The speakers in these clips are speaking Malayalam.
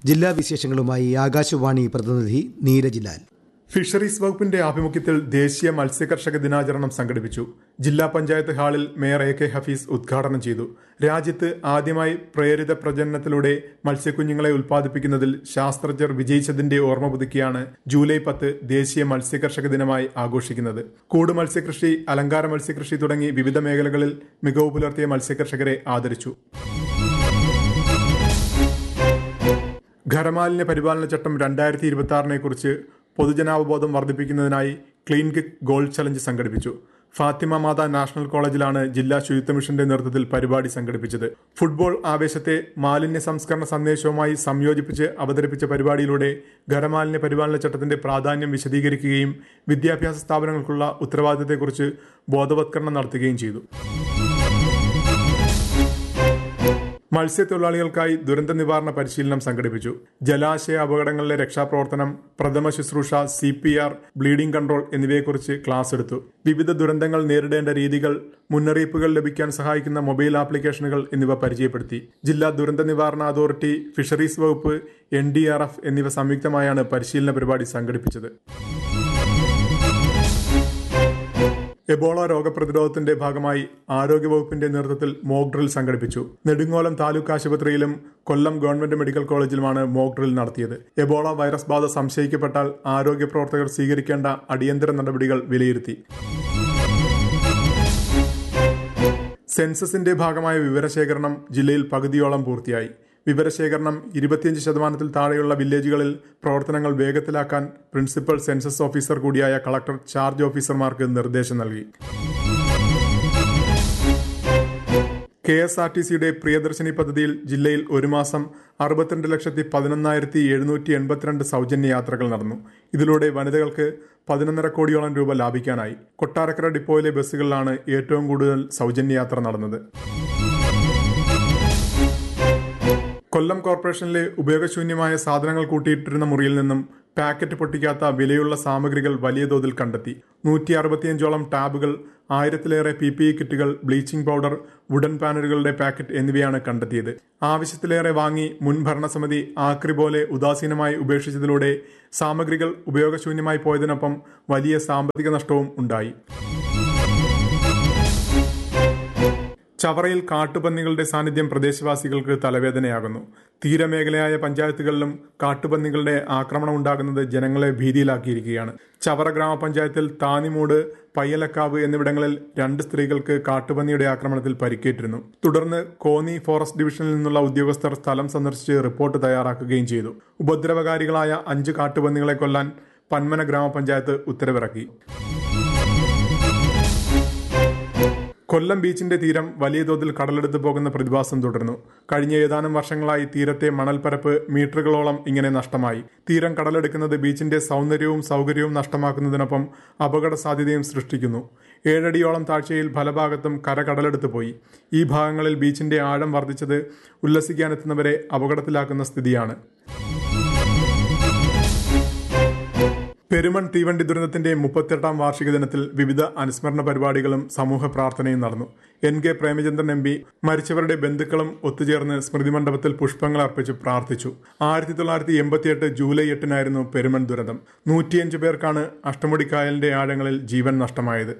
ജില്ലാ വിശേഷങ്ങളുമായി ആകാശവാണി പ്രതിനിധി നീരജ് ലാൽ ഫിഷറീസ് വകുപ്പിന്റെ ആഭിമുഖ്യത്തിൽ ദേശീയ മത്സ്യകർഷക ദിനാചരണം സംഘടിപ്പിച്ചു ജില്ലാ പഞ്ചായത്ത് ഹാളിൽ മേയർ എ കെ ഹഫീസ് ഉദ്ഘാടനം ചെയ്തു രാജ്യത്ത് ആദ്യമായി പ്രേരിത പ്രജനനത്തിലൂടെ മത്സ്യക്കുഞ്ഞുങ്ങളെ ഉൽപ്പാദിപ്പിക്കുന്നതിൽ ശാസ്ത്രജ്ഞർ വിജയിച്ചതിന്റെ ഓർമ്മ പുതുക്കിയാണ് ജൂലൈ പത്ത് ദേശീയ മത്സ്യകർഷക ദിനമായി ആഘോഷിക്കുന്നത് കൂട് മത്സ്യകൃഷി അലങ്കാര മത്സ്യകൃഷി തുടങ്ങി വിവിധ മേഖലകളിൽ മികവ് പുലർത്തിയ മത്സ്യകർഷകരെ ആദരിച്ചു ഖരമാലിന്യ പരിപാലന ചട്ടം രണ്ടായിരത്തി ഇരുപത്തി ആറിനെ കുറിച്ച് പൊതുജനാവബോധം വർദ്ധിപ്പിക്കുന്നതിനായി ക്ലീൻ കിക്ക് ഗോൾഡ് ചലഞ്ച് സംഘടിപ്പിച്ചു ഫാത്തിമ മാത നാഷണൽ കോളേജിലാണ് ജില്ലാ ശുചിത്വ മിഷന്റെ നേതൃത്വത്തിൽ പരിപാടി സംഘടിപ്പിച്ചത് ഫുട്ബോൾ ആവേശത്തെ മാലിന്യ സംസ്കരണ സന്ദേശവുമായി സംയോജിപ്പിച്ച് അവതരിപ്പിച്ച പരിപാടിയിലൂടെ ഖരമാലിന്യ പരിപാലന ചട്ടത്തിന്റെ പ്രാധാന്യം വിശദീകരിക്കുകയും വിദ്യാഭ്യാസ സ്ഥാപനങ്ങൾക്കുള്ള ഉത്തരവാദിത്തത്തെക്കുറിച്ച് ബോധവത്കരണം നടത്തുകയും ചെയ്തു മത്സ്യത്തൊഴിലാളികൾക്കായി ദുരന്ത നിവാരണ പരിശീലനം സംഘടിപ്പിച്ചു ജലാശയ അപകടങ്ങളിലെ രക്ഷാപ്രവർത്തനം പ്രഥമ ശുശ്രൂഷ C P R bleeding control എന്നിവയെക്കുറിച്ച് ക്ലാസ് എടുത്തു വിവിധ ദുരന്തങ്ങൾ നേരിടേണ്ട രീതികൾ മുന്നറിയിപ്പുകൾ ലഭിക്കാൻ സഹായിക്കുന്ന മൊബൈൽ ആപ്ലിക്കേഷനുകൾ എന്നിവ പരിചയപ്പെടുത്തി ജില്ലാ ദുരന്ത നിവാരണ അതോറിറ്റി ഫിഷറീസ് വകുപ്പ് എൻ ഡി ആർ എഫ് എന്നിവ സംയുക്തമായാണ് പരിശീലന പരിപാടി സംഘടിപ്പിച്ചത് എബോള രോഗപ്രതിരോധത്തിന്റെ ഭാഗമായി ആരോഗ്യവകുപ്പിന്റെ നേതൃത്വത്തിൽ മോക്ക് ഡ്രിൽ സംഘടിപ്പിച്ചു നെടുങ്ങോലം താലൂക്ക് ആശുപത്രിയിലും കൊല്ലം ഗവൺമെന്റ് മെഡിക്കൽ കോളേജിലുമാണ് മോക്ക് ഡ്രിൽ നടത്തിയത് എബോള വൈറസ് ബാധ സംശയിക്കപ്പെട്ടാൽ ആരോഗ്യ പ്രവർത്തകർ സ്വീകരിക്കേണ്ട അടിയന്തര നടപടികൾ വിലയിരുത്തി സെൻസസിന്റെ ഭാഗമായ വിവരശേഖരണം ജില്ലയിൽ പകുതിയോളം പൂർത്തിയായി വിവരശേഖരണം ഇരുപത്തിയഞ്ച് ശതമാനത്തിൽ താഴെയുള്ള വില്ലേജുകളിൽ പ്രവർത്തനങ്ങൾ വേഗത്തിലാക്കാൻ പ്രിൻസിപ്പൽ സെൻസസ് ഓഫീസർ കൂടിയായ കളക്ടർ ചാർജ് ഓഫീസർമാർക്ക് നിർദ്ദേശം നൽകി കെ എസ് ആർ ടി സിയുടെ പ്രിയദർശിനി പദ്ധതിയിൽ ജില്ലയിൽ ഒരു മാസം അറുപത്തിരണ്ട് ലക്ഷത്തി പതിനൊന്നായിരത്തി എഴുന്നൂറ്റി എൺപത്തിരണ്ട് സൗജന്യ യാത്രകൾ നടന്നു ഇതിലൂടെ വനിതകൾക്ക് പതിനൊന്നര കോടിയോളം രൂപ ലാഭിക്കാനായി കൊട്ടാരക്കര ഡിപ്പോയിലെ ബസ്സുകളിലാണ് ഏറ്റവും കൂടുതൽ സൗജന്യ യാത്ര നടന്നത് കൊല്ലം കോർപ്പറേഷനിലെ ഉപയോഗശൂന്യമായ സാധനങ്ങൾ കൂട്ടിയിട്ടിരുന്ന മുറിയിൽ നിന്നും പാക്കറ്റ് പൊട്ടിക്കാത്ത വിലയുള്ള സാമഗ്രികൾ വലിയ തോതിൽ കണ്ടെത്തി നൂറ്റി അറുപത്തിയഞ്ചോളം ടാബുകൾ ആയിരത്തിലേറെ പി പി ഇ കിറ്റുകൾ ബ്ലീച്ചിംഗ് പൗഡർ വുഡൻ പാനലുകളുടെ പാക്കറ്റ് എന്നിവയാണ് കണ്ടെത്തിയത് ആവശ്യത്തിലേറെ വാങ്ങി മുൻ ഭരണസമിതി ആക്രി പോലെ ഉദാസീനമായി ഉപേക്ഷിച്ചതിലൂടെ സാമഗ്രികൾ ഉപയോഗശൂന്യമായി പോയതിനൊപ്പം വലിയ സാമ്പത്തിക നഷ്ടവും ഉണ്ടായി ചവറയിൽ കാട്ടുപന്നികളുടെ സാന്നിധ്യം പ്രദേശവാസികൾക്ക് തലവേദനയാകുന്നു തീരമേഖലയായ പഞ്ചായത്തുകളിലും കാട്ടുപന്നികളുടെ ആക്രമണം ഉണ്ടാകുന്നത് ജനങ്ങളെ ഭീതിയിലാക്കിയിരിക്കുകയാണ് ചവറ ഗ്രാമപഞ്ചായത്തിൽ താനിമൂട് പയ്യലക്കാവ് എന്നിവിടങ്ങളിൽ രണ്ട് സ്ത്രീകൾക്ക് കാട്ടുപന്നിയുടെ ആക്രമണത്തിൽ പരിക്കേറ്റിരുന്നു തുടർന്ന് കോന്നി ഫോറസ്റ്റ് ഡിവിഷനിൽ നിന്നുള്ള ഉദ്യോഗസ്ഥർ സ്ഥലം സന്ദർശിച്ച് റിപ്പോർട്ട് തയ്യാറാക്കുകയും ചെയ്തു ഉപദ്രവകാരികളായ അഞ്ച് കാട്ടുപന്നികളെ കൊല്ലാൻ പന്മന ഗ്രാമപഞ്ചായത്ത് ഉത്തരവിറക്കി കൊല്ലം ബീച്ചിന്റെ തീരം വലിയ തോതിൽ കടലെടുത്ത് പോകുന്ന പ്രതിഭാസം തുടർന്നു കഴിഞ്ഞ ഏതാനും വർഷങ്ങളായി തീരത്തെ മണൽപ്പരപ്പ് മീറ്ററുകളോളം ഇങ്ങനെ നഷ്ടമായി തീരം കടലെടുക്കുന്നത് ബീച്ചിന്റെ സൗന്ദര്യവും സൗകര്യവും നഷ്ടമാക്കുന്നതിനൊപ്പം അപകട സാധ്യതയും സൃഷ്ടിക്കുന്നു ഏഴടിയോളം താഴ്ചയിൽ ഫലഭാഗത്തും കര കടലെടുത്ത് പോയി ഈ ഭാഗങ്ങളിൽ ബീച്ചിന്റെ ആഴം വർദ്ധിച്ചത് ഉല്ലസിക്കാനെത്തുന്നവരെ അപകടത്തിലാക്കുന്ന സ്ഥിതിയാണ് പെരുമൺ തീവണ്ടി ദുരന്തത്തിന്റെ മുപ്പത്തെട്ടാം വാർഷിക ദിനത്തിൽ വിവിധ അനുസ്മരണ പരിപാടികളും സമൂഹ പ്രാർത്ഥനയും നടന്നു N K Premachandran M P മരിച്ചവരുടെ ബന്ധുക്കളും ഒത്തുചേർന്ന് സ്മൃതി മണ്ഡപത്തിൽ പുഷ്പങ്ങൾ അർപ്പിച്ച് പ്രാർത്ഥിച്ചു ആയിരത്തി തൊള്ളായിരത്തി എൺപത്തിയെട്ട് ജൂലൈ എട്ടിനായിരുന്നു പെരുമൺ ദുരന്തം നൂറ്റിയഞ്ച് പേർക്കാണ് അഷ്ടമുടിക്കായലിന്റെ ആഴങ്ങളിൽ ജീവൻ നഷ്ടമായത്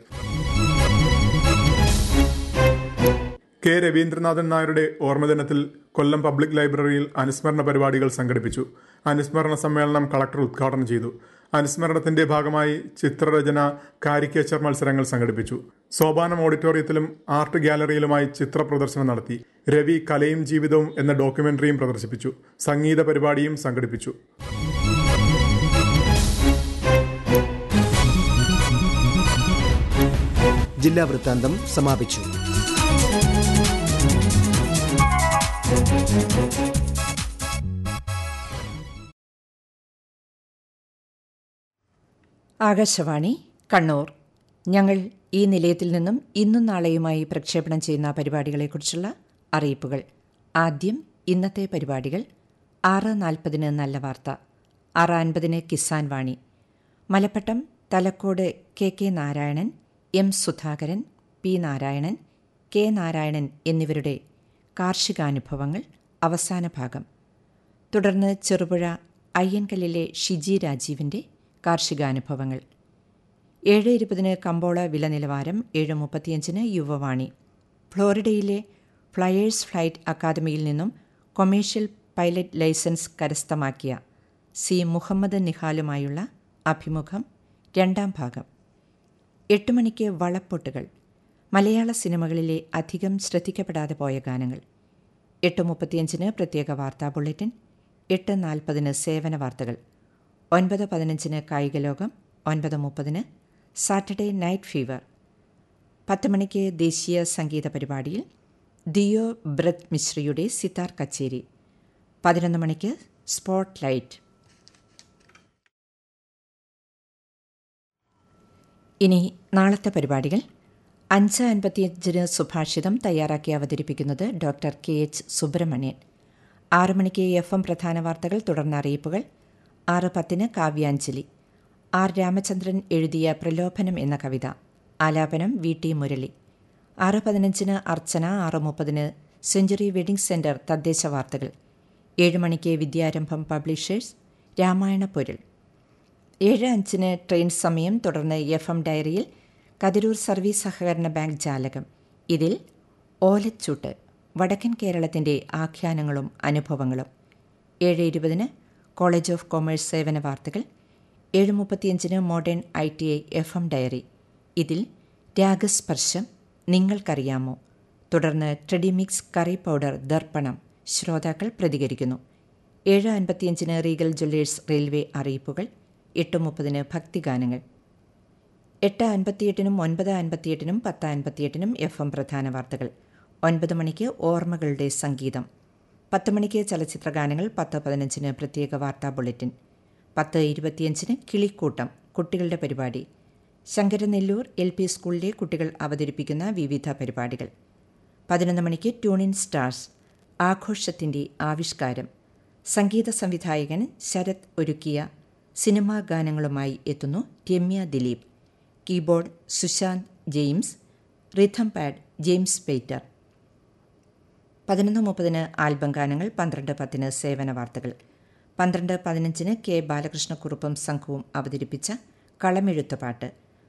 കെ രവീന്ദ്രനാഥൻ നായരുടെ ഓർമ്മദിനത്തിൽ കൊല്ലം പബ്ലിക് ലൈബ്രറിയിൽ അനുസ്മരണ പരിപാടികൾ സംഘടിപ്പിച്ചു അനുസ്മരണ സമ്മേളനം കളക്ടർ ഉദ്ഘാടനം ചെയ്തു അനുസ്മരണത്തിന്റെ ഭാഗമായി ചിത്രരചന കാരിക്കേച്ചർ മത്സരങ്ങൾ സംഘടിപ്പിച്ചു സോപാനം ഓഡിറ്റോറിയത്തിലും ആർട്ട് ഗ്യാലറിയിലുമായി ചിത്ര പ്രദർശനം നടത്തി രവി കലയും ജീവിതവും എന്ന ഡോക്യുമെന്ററിയും പ്രദർശിപ്പിച്ചു സംഗീത പരിപാടിയും സംഘടിപ്പിച്ചു ജില്ലാ വൃത്താന്തം സമാപിച്ചു ആകാശവാണി കണ്ണൂർ ഞങ്ങൾ ഈ നിലയത്തിൽ നിന്നും ഇന്നും നാളെയുമായി പ്രക്ഷേപണം ചെയ്യുന്ന പരിപാടികളെക്കുറിച്ചുള്ള അറിയിപ്പുകൾ ആദ്യം ഇന്നത്തെ പരിപാടികൾ ആറ് നാൽപ്പതിന് നല്ല വാർത്ത ആറ് അൻപതിന് Kisan Vani Malappattam Thalakode K K Narayanan M Sudhakaran P Narayanan K Narayanan എന്നിവരുടെ കാർഷികാനുഭവങ്ങൾ അവസാന ഭാഗം തുടർന്ന് ചെറുപുഴ അയ്യൻകല്ലിലെ ഷിജി രാജീവിൻ്റെ കാർഷികാനുഭവങ്ങൾ ഏഴ് ഇരുപതിന് കമ്പോള വില നിലവാരം ഏഴ് മുപ്പത്തിയഞ്ചിന് യുവവാണി ഫ്ലോറിഡയിലെ ഫ്ലയേഴ്സ് ഫ്ലൈറ്റ് അക്കാദമിയിൽ നിന്നും കൊമേഴ്ഷ്യൽ പൈലറ്റ് ലൈസൻസ് കരസ്ഥമാക്കിയ സി മുഹമ്മദ് നിഹാലുമായുള്ള അഭിമുഖം രണ്ടാം ഭാഗം എട്ട് മണിക്ക് വളപ്പൊട്ടുകൾ മലയാള സിനിമകളിലെ അധികം ശ്രദ്ധിക്കപ്പെടാതെ പോയ ഗാനങ്ങൾ എട്ട് മുപ്പത്തിയഞ്ചിന് പ്രത്യേക വാർത്താ ബുള്ളറ്റിൻ എട്ട് നാൽപ്പതിന് സേവന വാർത്തകൾ ഒൻപത് പതിനഞ്ചിന് കായിക ലോകം ഒൻപത് മുപ്പതിന് സാറ്റർഡേ നൈറ്റ് ഫീവർ പത്ത് മണിക്ക് ദേശീയ സംഗീത പരിപാടിയിൽ ദിയോ ബ്രത് മിശ്രയുടെ സിതാർ കച്ചേരി പതിനൊന്ന് മണിക്ക് സ്പോട്ട് ലൈറ്റ് ഇനി നാളത്തെ പരിപാടികൾ അഞ്ച് അൻപത്തിയഞ്ചിന് സുഭാഷിതം തയ്യാറാക്കി അവതരിപ്പിക്കുന്നത് ഡോക്ടർ കെ എച്ച് സുബ്രഹ്മണ്യൻ ആറ് മണിക്ക് എഫ് എം പ്രധാന വാർത്തകൾ തുടർന്ന് അറിയിപ്പുകൾ ആറ് പത്തിന് കാവ്യാഞ്ജലി ആർ രാമചന്ദ്രൻ എഴുതിയ പ്രലോഭനം എന്ന കവിത ആലാപനം വി ടി മുരളി ആറ് പതിനഞ്ചിന് അർച്ചന ആറ് മുപ്പതിന് സെഞ്ചുറി വെഡിംഗ് സെന്റർ തദ്ദേശ വാർത്തകൾ ഏഴ് മണിക്ക് വിദ്യാരംഭം പബ്ലിഷേഴ്സ് രാമായണ പൊരുൾ ഏഴ് അഞ്ചിന് ട്രെയിൻ സമയം തുടർന്ന് എഫ് എം ഡയറിയിൽ കതിരൂർ സർവീസ് സഹകരണ ബാങ്ക് ജാലകം ഇതിൽ ഓലച്ചൂട്ട് വടക്കൻ കേരളത്തിൻ്റെ ആഖ്യാനങ്ങളും അനുഭവങ്ങളും ഏഴ് ഇരുപതിന് കോളേജ് ഓഫ് കൊമേഴ്സ് സേവന വാർത്തകൾ ഏഴ് മുപ്പത്തിയഞ്ചിന് modern I T I F M diary ഇതിൽ രാഗസ്പർശം നിങ്ങൾക്കറിയാമോ തുടർന്ന് ട്രെഡിമിക്സ് കറി പൗഡർ ദർപ്പണം ശ്രോതാക്കൾ പ്രതികരിക്കുന്നു ഏഴ് അൻപത്തിയഞ്ചിന് റീഗൽ ജ്വല്ലേഴ്സ് റെയിൽവേ അറിയിപ്പുകൾ എട്ട് മുപ്പതിന് ഭക്തിഗാനങ്ങൾ എട്ട് അൻപത്തിയെട്ടിനും ഒൻപത് അൻപത്തിയെട്ടിനും പത്ത് അൻപത്തിയെട്ടിനും എഫ് എം പ്രധാന വാർത്തകൾ ഒൻപത് മണിക്ക് ഓർമ്മകളുടെ സംഗീതം പത്ത് മണിക്ക് ചലച്ചിത്ര ഗാനങ്ങൾ പത്ത് പതിനഞ്ചിന് പ്രത്യേക വാർത്താ ബുള്ളറ്റിൻ പത്ത് ഇരുപത്തിയഞ്ചിന് കിളിക്കൂട്ടം കുട്ടികളുടെ പരിപാടി ശങ്കരനെല്ലൂർ എൽ പി സ്കൂളിലെ കുട്ടികൾ അവതരിപ്പിക്കുന്ന വിവിധ പരിപാടികൾ പതിനൊന്ന് മണിക്ക് ട്യൂണിൻ സ്റ്റാർസ് ആഘോഷത്തിൻ്റെ ആവിഷ്കാരം സംഗീത സംവിധായകൻ ശരത് ഒരുക്കിയ സിനിമാ ഗാനങ്ങളുമായി എത്തുന്നു Ramya Dileep keyboard Sushanth James rhythm pad James Peter പതിനൊന്ന് മുപ്പതിന് ആൽബം ഗാനങ്ങൾ പന്ത്രണ്ട് പത്തിന് സേവന വാർത്തകൾ പന്ത്രണ്ട് പതിനഞ്ചിന് കെ ബാലകൃഷ്ണക്കുറുപ്പും സംഘവും അവതരിപ്പിച്ച കളമെഴുത്തുപാട്ട്